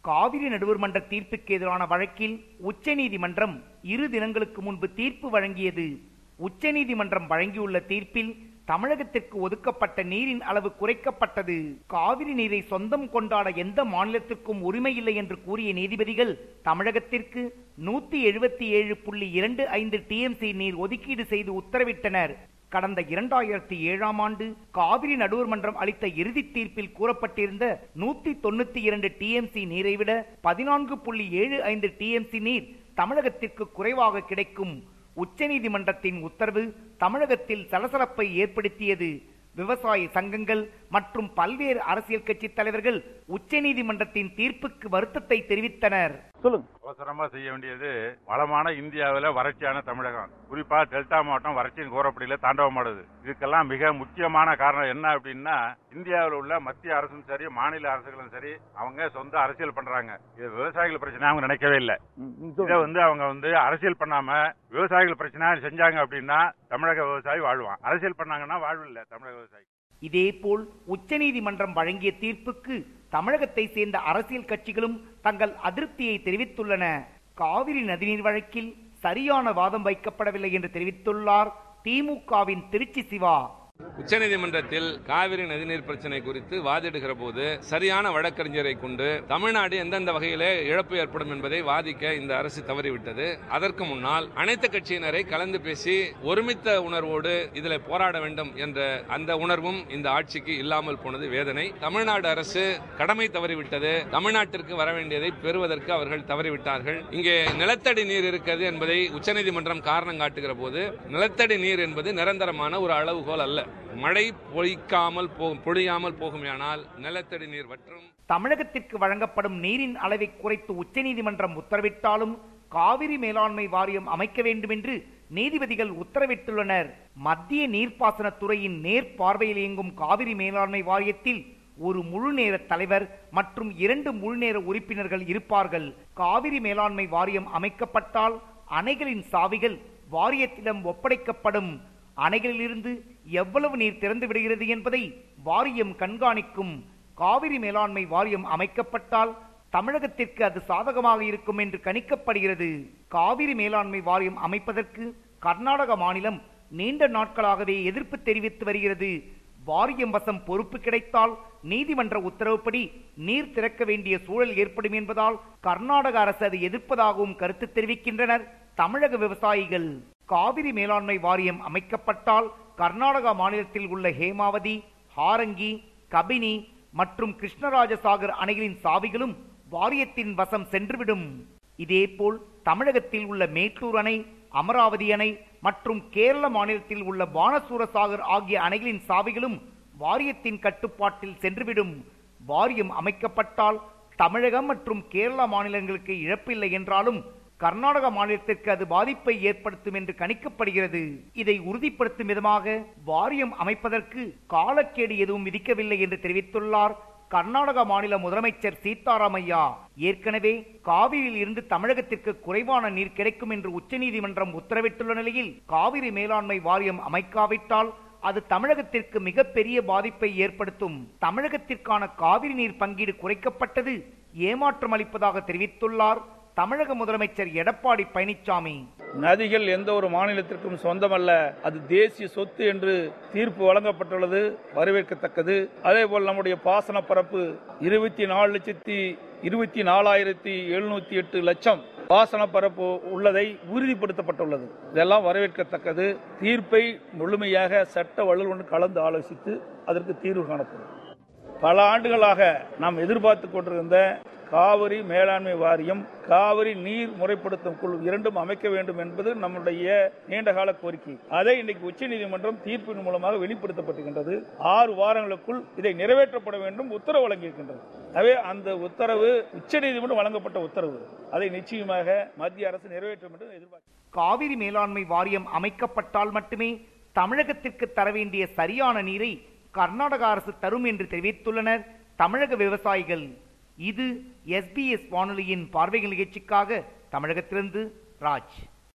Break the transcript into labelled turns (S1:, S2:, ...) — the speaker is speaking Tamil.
S1: காவிரி நடுவர் மன்ற தீர்ப்புக்கு எதிரான வழக்கில் உச்சநீதிமன்றம் இரு தினங்களுக்கு முன்பு தீர்ப்பு வழங்கியது உச்சநீதிமன்றம் வழங்கியுள்ள தீர்ப்பில் தமிழகத்திற்கு ஒதுக்கப்பட்ட நீரின் அளவு குறைக்கப்பட்டது காவிரி நீரை சொந்தம் கொண்டாட எந்த மாநிலத்திற்கும் உரிமை இல்லை என்று கூறிய நீதிபதிகள் தமிழகத்திற்கு நூத்தி எழுபத்தி ஏழு புள்ளி இரண்டு ஐந்து டிஎம்சி நீர் ஒதுக்கீடு செய்து உத்தரவிட்டனர் கடந்த இரண்டாயிரத்தி ஏழாம் ஆண்டு காவிரி நடுவர் மன்றம் அளித்த இறுதி தீர்ப்பில் கூறப்பட்டிருந்த நூத்தி தொண்ணூத்தி இரண்டு டிஎம்சி நீரை விட பதினான்கு புள்ளி ஏழு ஐந்து டிஎம்சி நீர் தமிழகத்திற்கு குறைவாக கிடைக்கும் உச்சநீதிமன்றத்தின் உத்தரவு தமிழகத்தில் சலசலப்பை ஏற்படுத்தியது விவசாய சங்கங்கள் மற்றும் பல்வேறு அரசியல் கட்சி தலைவர்கள் உச்சநீதிமன்றத்தின் தீர்ப்புக்கு வருத்தத்தை தெரிவித்தனர்
S2: சொல்லுங்க
S3: அவசரமா செய்ய வேண்டியது வளமான இந்தியாவில் வறட்சியான தமிழகம் குறிப்பா டெல்டா மாவட்டம் வறட்சியின் கோரப்படியில தாண்டவமாடுது இதுக்கெல்லாம் மிக முக்கியமான காரணம் என்ன அப்படின்னா இந்தியாவில் உள்ள மத்திய அரசும் சரி மாநில அரசுகளும் சரி அவங்க சொந்த அரசியல் பண்றாங்க இது விவசாயிகள் பிரச்சனை அவங்க நினைக்கவே இல்லை
S2: ம், ம்,
S3: இதை
S2: சொல்லுங்க.
S3: வந்து அவங்க வந்து அரசியல் பண்ணாம விவசாயிகள் பிரச்சனை செஞ்சாங்க அப்படின்னா தமிழக விவசாயி வாழ்வான் அரசியல் பண்ணாங்கன்னா வாழ்வு இல்ல தமிழக விவசாயி
S1: இதேபோல் உச்சநீதிமன்றம் வழங்கிய தீர்ப்புக்கு தமிழகத்தை சேர்ந்த அரசியல் கட்சிகளும் தங்கள் அதிருப்தியை தெரிவித்துள்ளன காவிரி நதிநீர் வழக்கில் சரியான வாதம் வைக்கப்படவில்லை என்று தெரிவித்துள்ளார் திமுகவின் திருச்சி சிவா
S4: உச்சநீதிமன்றத்தில் காவிரி நதிநீர் பிரச்சனை குறித்து வாதிடுகிற போது சரியான வழக்கறிஞரை கொண்டு தமிழ்நாடு எந்தெந்த வகையிலே இழப்பு ஏற்படும் என்பதை வாதிக்க இந்த அரசு தவறிவிட்டது அதற்கு முன்னால் அனைத்து கட்சியினரை கலந்து பேசி ஒருமித்த உணர்வோடு இதில் போராட வேண்டும் என்ற அந்த உணர்வும் இந்த ஆட்சிக்கு இல்லாமல் போனது வேதனை தமிழ்நாடு அரசு கடமை தவறிவிட்டது தமிழ்நாட்டிற்கு வர வேண்டியதை பெறுவதற்கு அவர்கள் தவறிவிட்டார்கள் இங்கே நிலத்தடி நீர் இருக்கிறது என்பதை உச்சநீதிமன்றம் காரணம் காட்டுகிற போது நிலத்தடி நீர் என்பது நிரந்தரமான ஒரு அளவுகோல் அல்ல மழை பொய்க்காமல் போ பொழியாமல் போகுமேயானால் நிலத்தடி நீர் வற்றும்
S1: தமிழகத்திற்கு வழங்கப்படும் நீரின் அளவை குறைத்து உச்சநீதிமன்றம் உத்தரவிட்டாலும் காவிரி மேலாண்மை வாரியம் அமைக்க வேண்டும் என்று நீதிபதிகள் உத்தரவிட்டுள்ளனர் மத்திய நீர்ப்பாசனத் துறையின் நேர்பார்வையில் இயங்கும் காவிரி மேலாண்மை வாரியத்தில் ஒரு முழு நேர தலைவர் மற்றும் இரண்டு முழு நேர உறுப்பினர்கள் இருப்பார்கள் காவிரி மேலாண்மை வாரியம் அமைக்கப்பட்டால் அணைகளின் சாவிகள் வாரியத்திடம் ஒப்படைக்கப்படும் அணைகளிலிருந்து எவ்வளவு நீர் திறந்து விடுகிறது என்பதை வாரியம் கண்காணிக்கும் காவிரி மேலாண்மை வாரியம் அமைக்கப்பட்டால் தமிழகத்திற்கு அது சாதகமாக இருக்கும் என்று கணிக்கப்படுகிறது காவிரி மேலாண்மை வாரியம் அமைப்பதற்கு கர்நாடக மாநிலம் நீண்ட நாட்களாகவே எதிர்ப்பு தெரிவித்து வருகிறது வாரியம் வசம் பொறுப்பு கிடைத்தால் நீதிமன்ற உத்தரவுப்படி நீர் திறக்க வேண்டிய சூழல் ஏற்படும் என்பதால் கர்நாடக அரசு அதை எதிர்ப்பதாகவும் கருத்து தெரிவிக்கின்றனர் தமிழக விவசாயிகள் காவிரி மேலாண்மை வாரியம் அமைக்கப்பட்டால் கர்நாடகா மாநிலத்தில் உள்ள ஹேமாவதி ஹாரங்கி கபினி மற்றும் கிருஷ்ணராஜசாகர் அணைகளின் சாவிகளும் வாரியத்தின் வசம் சென்றுவிடும் இதேபோல் தமிழகத்தில் உள்ள மேட்டூர் அணை அமராவதி அணை மற்றும் கேரள மாநிலத்தில் உள்ள பானசூரசாகர் ஆகிய அணைகளின் சாவிகளும் வாரியத்தின் கட்டுப்பாட்டில் சென்றுவிடும் வாரியம் அமைக்கப்பட்டால் தமிழகம் மற்றும் கேரள மாநிலங்களுக்கு இழப்பில்லை என்றாலும் கர்நாடக மாநிலத்திற்கு அது பாதிப்பை ஏற்படுத்தும் என்று கணிக்கப்படுகிறது இதை உறுதிப்படுத்தும் விதமாக வாரியம் அமைப்பதற்கு காலக்கேடு எதுவும் விதிக்கவில்லை என்று தெரிவித்துள்ளார் கர்நாடக மாநில முதலமைச்சர் சீதாராமையா ஏற்கனவே காவிரியில் இருந்து தமிழகத்திற்கு குறைவான நீர் கிடைக்கும் என்று உச்சநீதிமன்றம் உத்தரவிட்டுள்ள நிலையில் காவிரி மேலாண்மை வாரியம் அமைக்காவிட்டால் அது தமிழகத்திற்கு மிகப்பெரிய பாதிப்பை ஏற்படுத்தும் தமிழகத்திற்கான காவிரி நீர் பங்கீடு குறைக்கப்பட்டது ஏமாற்றம் அளிப்பதாக தெரிவித்துள்ளார் தமிழக முதலமைச்சர் எடப்பாடி பழனிசாமி
S2: நதிகள் எந்த ஒரு மாநிலத்திற்கும் சொந்தமல்ல அது தேசிய சொத்து என்று தீர்ப்பு வழங்கப்பட்டுள்ளது வரவேற்கத்தக்கது அதே போல் நம்முடைய பாசன பரப்பு இருபத்தி நாலு லட்சத்தி இருபத்தி நாலாயிரத்தி எழுநூத்தி எட்டு லட்சம் பாசன பரப்பு உள்ளதை உறுதிப்படுத்தப்பட்டுள்ளது இதெல்லாம் வரவேற்கத்தக்கது தீர்ப்பை முழுமையாக சட்ட வல்லுநர் கலந்து ஆலோசித்து அதற்கு தீர்வு காணப்படும் பல ஆண்டுகளாக நாம் எதிர்பார்த்து கொண்டிருந்த காவிரி மேலாண்மை வாரியம் காவிரி நீர் முறைப்படுத்தும் குழு இரண்டும் அமைக்க வேண்டும் என்பது நம்முடைய நீண்டகால கோரிக்கை அதை இன்னைக்கு உச்சநீதிமன்றம் தீர்ப்பின் மூலமாக வெளிப்படுத்தப்பட்டுகின்றது ஆறு வாரங்களுக்குள் இதை நிறைவேற்றப்பட வேண்டும் உத்தரவு வழங்கியிருக்கின்றது எனவே அந்த உத்தரவு உச்சநீதிமன்றம் வழங்கப்பட்ட உத்தரவு அதை நிச்சயமாக மத்திய அரசு நிறைவேற்றும் என்று எதிர்பார்க்கிறோம்
S1: காவிரி மேலாண்மை வாரியம் அமைக்கப்பட்டால் மட்டுமே தமிழகத்திற்கு தர வேண்டிய சரியான நீரை கர்நாடக அரசு தரும் என்று தெரிவித்துள்ளனர் தமிழக விவசாயிகள் இது எஸ்பிஎஸ் வானொலியின் பார்வைகள் நிகழ்ச்சிக்காக தமிழகத்திலிருந்து ராஜ்